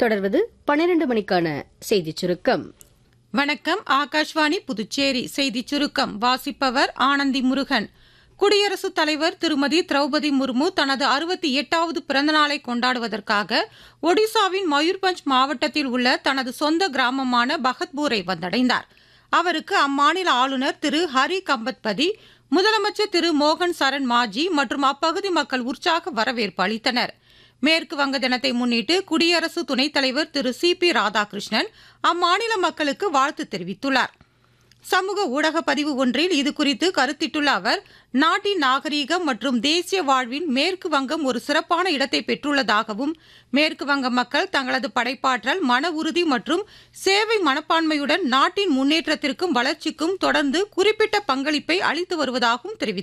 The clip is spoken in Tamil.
தொடர்வது பன்னிரண்டு மணிக்கான செய்திச் சுருக்கம் வணக்கம் ஆகாஷ்வாணி புதுச்சேரி செய்திச் சுருக்கம் வாசிப்பவர் ஆனந்தி முருகன் குடியரசுத் தலைவர் திருமதி திரௌபதி முர்மு தனது அறுபத்தி எட்டாவது பிறந்தநாளை கொண்டாடுவதற்காக ஒடிசாவின் மயூர்பஞ்ச் மாவட்டத்தில் உள்ள தனது சொந்த கிராமமான பகத்பூரை வந்தடைந்தார் அவருக்கு அம்மாநில ஆளுநர் திரு ஹரி கம்பத்பதி முதலமைச்சர் திரு மோகன் சரண் மாஜி மற்றும் அப்பகுதி மக்கள் உற்சாக வரவேற்பு அளித்தனர் மேற்கு வங்க தினத்தை முன்னிட்டு குடியரசு துணைத் தலைவர் திரு சி பி ராதாகிருஷ்ணன் அம்மாநில மக்களுக்கு வாழ்த்து தெரிவித்துள்ளார் சமூக ஊடக பதிவு ஒன்றில் இது குறித்து கருத்திட்டுள்ள அவர் நாட்டின் நாகரீகம் மற்றும் தேசிய வாழ்வின் மேற்கு வங்கம் ஒரு சிறப்பான இடத்தை பெற்றுள்ளதாகவும் மேற்கு வங்க மக்கள் தங்களது படைப்பாற்றல் மன உறுதி மற்றும் சேவை மனப்பான்மையுடன் நாட்டின் முன்னேற்றத்திற்கும் வளர்ச்சிக்கும் தொடர்ந்து குறிப்பிட்ட பங்களிப்பை அளித்து வருவதாகவும் தெரிவித்தார்